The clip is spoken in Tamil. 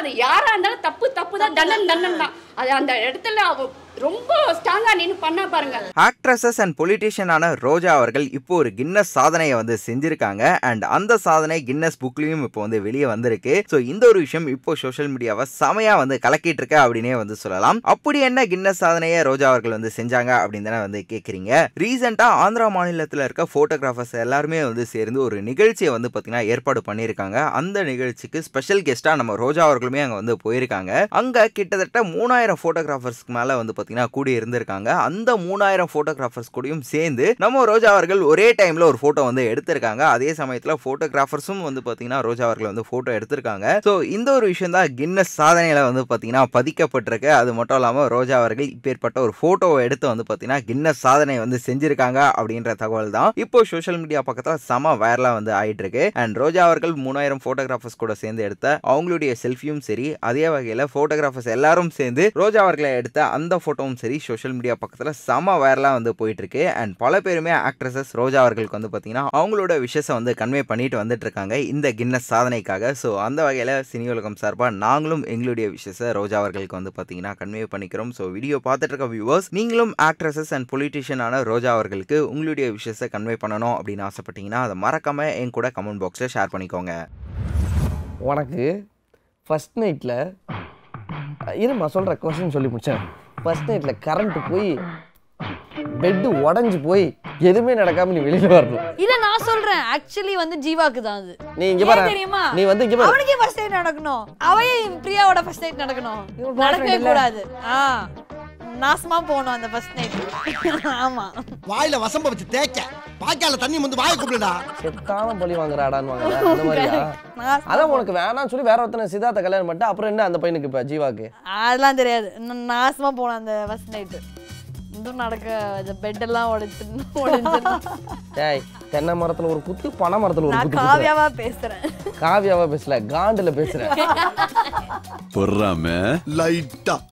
அது யாரா இருந்தாலும் தப்பு தப்பு தான் தண்டன் தண்டன் தான் அது அந்த இடத்துல அவ ரொம்ப ஸ்ட்ராங்கா நின்னு பண்ணா பாருங்க ஆக்ட்ரஸஸ் அண்ட் பொலிட்டிஷியனான ரோஜா அவர்கள் இப்போ ஒரு கின்னஸ் சாதனையை வந்து செஞ்சிருக்காங்க அண்ட் அந்த சாதனை கின்னஸ் புக்லயும் இப்போ வந்து வெளியே வந்திருக்கு ஸோ இந்த ஒரு விஷயம் இப்போ சோஷியல் மீடியாவை செமையா வந்து கலக்கிட்டு இருக்கு அப்படின்னே வந்து சொல்லலாம் அப்படி என்ன கின்னஸ் சாதனையை ரோஜா அவர்கள் வந்து செஞ்சாங்க அப்படின்னு தானே வந்து கேட்குறீங்க ரீசெண்டாக ஆந்திரா மாநிலத்தில் இருக்க ஃபோட்டோகிராஃபர்ஸ் எல்லாருமே வந்து சேர்ந்து ஒரு நிகழ்ச்சியை வந்து பார்த்தீங்கன்னா ஏற்பாடு பண்ணியிருக்காங்க அந்த நிகழ்ச்சிக்கு ஸ்பெஷல் கெஸ்ட்டாக நம்ம ரோஜா அவர்களுமே அங்கே வந்து போயிருக்காங்க அங்கே கிட்டத்தட்ட மூணாயிரம் ஃபோட்டோகிராஃபர்ஸ்க்கு மேலே வந்து பார்த்தீங்கன்னா கூடி இருந்திருக்காங்க அந்த மூணாயிரம் ஃபோட்டோகிராஃபர்ஸ் கூடயும் சேர்ந்து நம்ம ரோஜா அவர்கள் ஒரே டைமில் ஒரு ஃபோட்டோ வந்து எடுத்திருக்காங்க அதே சமயத்தில் ஃபோட்டோகிராஃபர்ஸும் வந்து பார்த்தீங்கன்னா ரோஜா அவர்கள் வந்து ஃபோட்டோ எடுத்திருக்காங்க ஸோ இந்த ஒரு விஷயம் தான் கின்னஸ் சாதனையில் வந்து பார்த்தீங்கன்னா பதிக்கப்பட்டிருக்கு அது மட்டும் இல்லாமல் ரோஜா அவர்கள் இப்பேற்பட்ட ஒரு ஃபோட்டோவை எடுத்து வந்து பார்த்தீங்கன்னா கின்னஸ் சாதனை வந்து செஞ்சிருக்காங்க அப்படின்ற தகவல் தான் இப்போ சோஷியல் மீடியா பக்கத்தில் செம வைரலாக வந்து ஆயிட்டு இருக்கு அண்ட் ரோஜா அவர்கள் மூணாயிரம் ஃபோட்டோகிராஃபர்ஸ் கூட சேர்ந்து எடுத்த அவங்களுடைய செல்ஃபியும் சரி அதே வகையில் ஃபோட்டோகிராஃபர்ஸ் எல்லாரும் சேர்ந்து ரோஜா அவர்களை எடுத்த அந்த ஃபோட்டோவும் சரி சோஷியல் மீடியா பக்கத்தில் செம வைரலாக வந்து போயிட்டு இருக்கு அண்ட் பல பேருமே ஆக்ட்ரஸஸ் ரோஜா அவர்களுக்கு வந்து பார்த்தீங்கன்னா அவங்களோட விஷஸை வந்து கன்வே பண்ணிட்டு வந்துட்டு இருக்காங்க இந்த கின்னஸ் சாதனைக்காக ஸோ அந்த வகையில் சினி உலகம் சார்பாக நாங்களும் எங்களுடைய விஷஸை ரோஜா அவர்களுக்கு வந்து பார்த்தீங்கன்னா கன்வே பண்ணிக்கிறோம் ஸோ வீடியோ பார்த்துட்டு இருக்க வியூவர்ஸ் நீங்களும் ஆக்ட்ரஸஸ் அண்ட் பொலிட்டிஷியனான ரோஜா அவர்களுக்கு உங்களுடைய விஷஸை கன்வே பண்ணணும் அப்படின்னு ஆசைப்பட்டீங்கன்னா அதை மறக்காம என் கூட கமெண்ட் பாக்ஸில் ஷேர் பண்ணிக்கோங்க உனக்கு ஃபஸ்ட் நைட்டில் இருமா சொல்கிற கொஸ்டின் சொல்லி முடிச்சேன் ஃபஸ்ட் நைட்டில் கரண்ட் போய் பெட்டு உடஞ்சி போய் எதுவுமே நடக்காம நீ வெளியில் வரணும் இல்ல நான் சொல்றேன் ஆக்சுவலி வந்து ஜீவாக்கு தான் அது நீ இங்க ஏன் பாரு தெரியுமா நீ வந்து இங்க பாரு அவனுக்கே ஃபர்ஸ்ட் நைட் நடக்கணும் அவையே பிரியாவோட ஃபர்ஸ்ட் நைட் நடக்கணும் நடக்கவே கூடாது ஆ நாசமா போகணும் அந்த ஃபர்ஸ்ட் நைட் ஆமா வாயில வசம்ப வச்சு தேய்க்க வாய்க்கால தண்ணி வந்து வாயை கூப்பிடுடா செத்தான பழி வாங்குறாடான்னு வாங்குற அந்த மாதிரியா நாசமா அதான் உனக்கு வேணாம்னு சொல்லி வேற ஒருத்தனை சித்தார்த்த கல்யாணம் பண்ணிட்டு அப்புறம் என்ன அந்த பையனுக்கு இப்போ ஜீவாக்கு அதெல்லாம் தெரியாது ந- நாசமா போனோம் அந்த ஃபர்ஸ்ட் நைட்டு இதுவும் நடக்க இந்த பெட் எல்லாம் உடைச்சு உடைஞ்சு டேய் தென்னை மரத்துல ஒரு குத்து பனை மரத்துல ஒரு நான் குத்து குத்துற. காவியாவா பேசுறேன் காவியாவா பேசல காண்டுல பேசுறேன் பொறாம லைட்டா